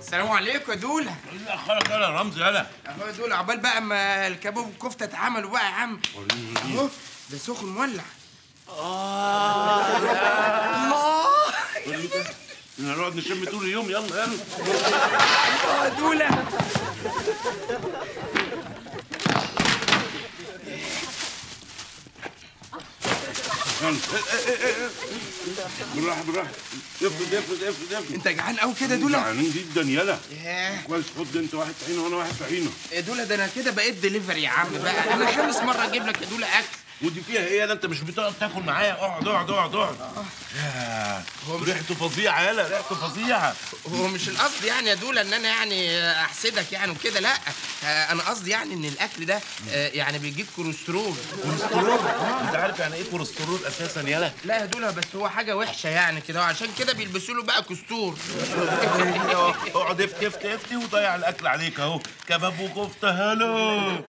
السلام عليكم يا دوله ايه اللي اخرك يالا يا رمزي يالا اهو يا دوله عقبال بقى اما الكباب والكفته اتعملوا بقى يا عم اهو ده سخن مولع احنا هنقعد نشم طول اليوم يلا يلا اه يا دوله يلا. إيه، إيه، إيه، إيه. بالراحه بالراحه افرد افرد افرد افرد انت جعان قوي كده يا دوله جعانين جدا يالا ياه كويس خد انت واحد طحينه وانا واحد طحينه يا دوله ده انا كده بقيت دليفري يا عم بقى انا خامس مره اجيب لك يا دوله اكل ودي فيها ايه يالا انت مش بتقعد تاكل معايا اقعد اقعد اقعد اقعد ياه، هو مش- ريحته فظيعه يالا ريحته فظيعه هو مش القصد يعني يا دوله ان انا يعني احسدك يعني وكده لا آه، انا قصدي يعني ان الاكل ده آه، يعني بيجيب كوليسترول كوليسترول انت عارف يعني ايه كوليسترول اساسا يالا لا يا دوله بس هو حاجه وحشه يعني كده وعشان كده بيلبسوا له بقى كستور اقعد افت افت افتي وضيع الاكل عليك اهو كباب وكفته هلو